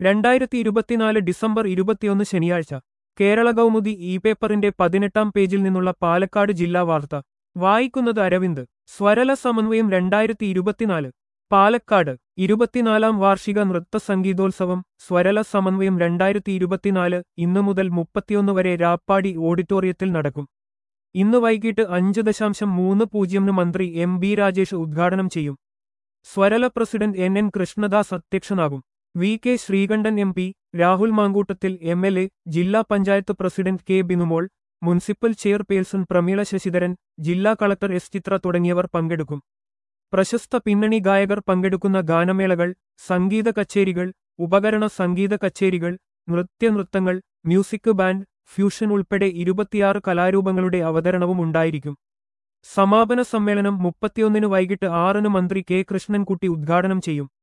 രണ്ടായിരത്തി ഇരുപത്തിനാല് ഡിസംബർ ഇരുപത്തിയൊന്ന് ശനിയാഴ്ച കേരള കൗമുദി ഇ പേപ്പറിന്റെ പതിനെട്ടാം പേജിൽ നിന്നുള്ള പാലക്കാട് ജില്ലാ വാർത്ത വായിക്കുന്നത് അരവിന്ദ് സ്വരല സമന്വയം രണ്ടായിരത്തി ഇരുപത്തിനാല് പാലക്കാട് ഇരുപത്തിനാലാം വാർഷിക നൃത്ത സംഗീതോത്സവം സ്വരല സമന്വയം രണ്ടായിരത്തി ഇരുപത്തിനാല് ഇന്നു മുതൽ മുപ്പത്തിയൊന്ന് വരെ രാപ്പാടി ഓഡിറ്റോറിയത്തിൽ നടക്കും ഇന്ന് വൈകിട്ട് അഞ്ച് ദശാംശം മൂന്ന് പൂജ്യമിന് മന്ത്രി എം ബി രാജേഷ് ഉദ്ഘാടനം ചെയ്യും Swarala president N N Krishnadas അധ്യക്ഷനാകും V K Sreekandan M P Rahul Mankoottathil M L A ജില്ലാ panchayat president K Binumol municipal chairperson Prameela Sasidharan ജില്ലാ കളക്ടർ എസ് ചിത്ര തുടങ്ങിയവർ പങ്കെടുക്കും പ്രശസ്ത പിന്നണി ഗായകർ പങ്കെടുക്കുന്ന ഗാനമേളകൾ സംഗീത കച്ചേരികൾ ഉപകരണ സംഗീത കച്ചേരികൾ നൃത്യനൃത്തങ്ങൾ മ്യൂസിക് ബാൻഡ് ഫ്യൂഷൻ ഉൾപ്പെടെ ഇരുപത്തിയാറ് കലാരൂപങ്ങളുടെ അവതരണവും ഉണ്ടായിരിക്കും സമാപന സമ്മേളനം മുപ്പത്തിയൊന്നിന് വൈകിട്ട് ആറിന് മന്ത്രി കെ കൃഷ്ണൻകുട്ടി ഉദ്ഘാടനം ചെയ്യും